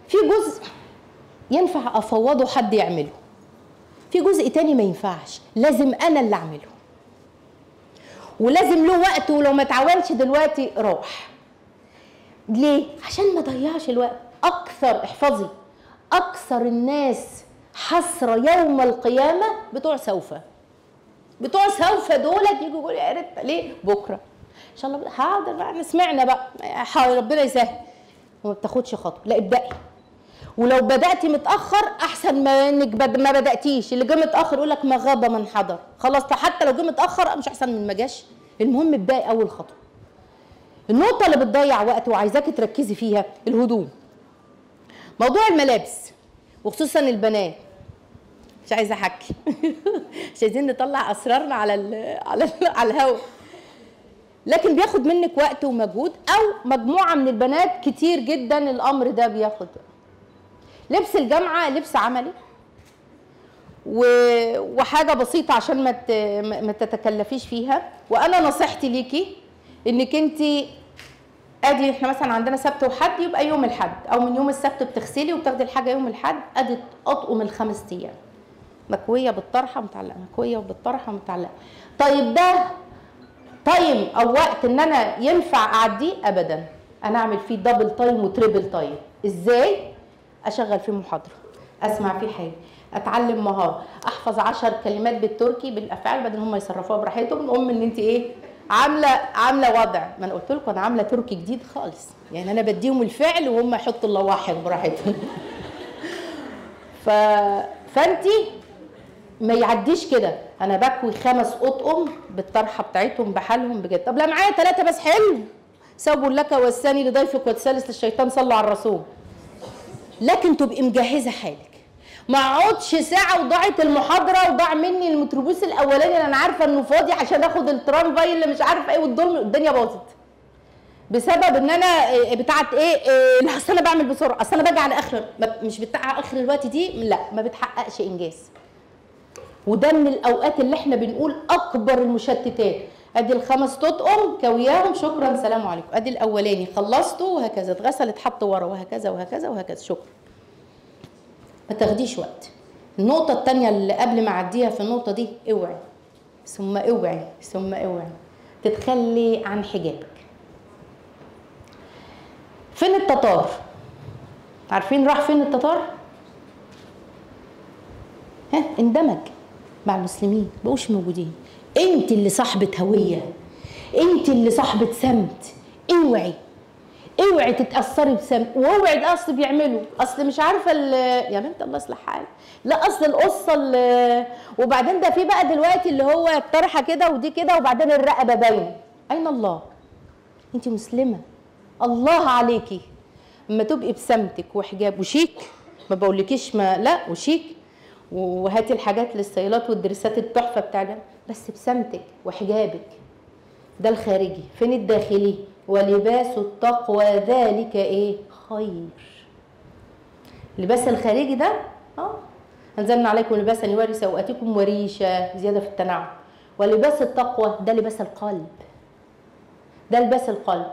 في جزء ينفع افوضه حد يعمله في جزء تاني ما ينفعش لازم انا اللي اعمله ولازم له وقت ولو ما اتعاونش دلوقتي راح ليه عشان ما اضيعش الوقت اكثر احفظي اكثر الناس حسره يوم القيامه بتوع سوف بتوع سوف دولت يجوا يقولوا يا ريت ليه بكره ان شاء الله حاضر بقى احنا سمعنا بقى حاضر ربنا يسهل وما بتاخدش خطوه لا ابدأي ولو بدأتي متأخر أحسن ما إنك بد... ما بدأتيش اللي جه متأخر يقول لك ما غاب من حضر خلاص حتى لو جه متأخر مش أحسن من ما جاش المهم ابدأي أول خطوة النقطة اللي بتضيع وقت وعايزاكي تركزي فيها الهدوم موضوع الملابس وخصوصا البنات مش عايزه احكي مش عايزين نطلع اسرارنا على ال على ال على الهواء لكن بياخد منك وقت ومجهود او مجموعه من البنات كتير جدا الامر ده بياخد لبس الجامعه لبس عملي و... وحاجه بسيطه عشان ما ت... ما تتكلفيش فيها وانا نصيحتي ليكي انك انت ادي احنا مثلا عندنا سبت وحد يبقى يوم الحد او من يوم السبت بتغسلي وبتاخدي الحاجه يوم الحد ادي اطقم الخمس ايام مكويه بالطرحه متعلقه مكويه بالطرحه متعلقه طيب ده تايم او وقت ان انا ينفع اعديه ابدا انا اعمل فيه دبل تايم وتريبل تايم ازاي اشغل فيه محاضره اسمع فيه حاجه اتعلم مهاره احفظ عشر كلمات بالتركي بالافعال بدل هم يصرفوها براحتهم المهم ان انت ايه عامله عامله وضع ما انا قلت لكم انا عامله تركي جديد خالص يعني انا بديهم الفعل وهم يحطوا اللواحق براحتهم ف فانت ما يعديش كده انا بكوي خمس اطقم بالطرحه بتاعتهم بحالهم بجد طب لا معايا ثلاثه بس حلو سووا لك والثاني لضيفك والثالث للشيطان صلوا على الرسول لكن تبقي مجهزه حالك ما اقعدش ساعه وضاعت المحاضره وضاع مني المتروبوس الاولاني اللي انا عارفه انه فاضي عشان اخد الترامفاي اللي مش عارفه ايه والدنيا الدنيا باظت بسبب ان انا بتاعت ايه, إيه اصل انا بعمل بسرعه اصل انا باجي على اخر مش بتاع اخر الوقت دي لا ما بتحققش انجاز وده من الاوقات اللي احنا بنقول اكبر المشتتات ادي الخمس تطقم كوياهم شكرا سلام عليكم ادي الاولاني خلصته وهكذا اتغسل اتحط ورا وهكذا وهكذا وهكذا شكرا ما تاخديش وقت النقطة التانية اللي قبل ما اعديها في النقطة دي اوعي ثم اوعي ثم اوعي تتخلي عن حجابك فين التتار عارفين راح فين التتار ها اندمج مع المسلمين بقوش موجودين انت اللي صاحبة هوية انت اللي صاحبة سمت اوعي اوعي تتاثري بسمت واوعي ده اصل بيعملوا اصل مش عارفه يا بنت الله يصلح حالك لا اصل القصه اللي وبعدين ده في بقى دلوقتي اللي هو الطرحه كده ودي كده وبعدين الرقبه باينه اين الله انت مسلمه الله عليكي اما تبقي بسمتك وحجاب وشيك ما بقولكيش ما لا وشيك وهاتي الحاجات للصيلات والدرسات التحفه بتاعنا بس بسمتك وحجابك ده الخارجي فين الداخلي ولباس التقوى ذلك ايه خير اللباس الخارجي ده اه انزلنا عليكم لباسا يواري سوءاتكم وريشه زياده في التنعم ولباس التقوى ده لباس القلب ده لباس القلب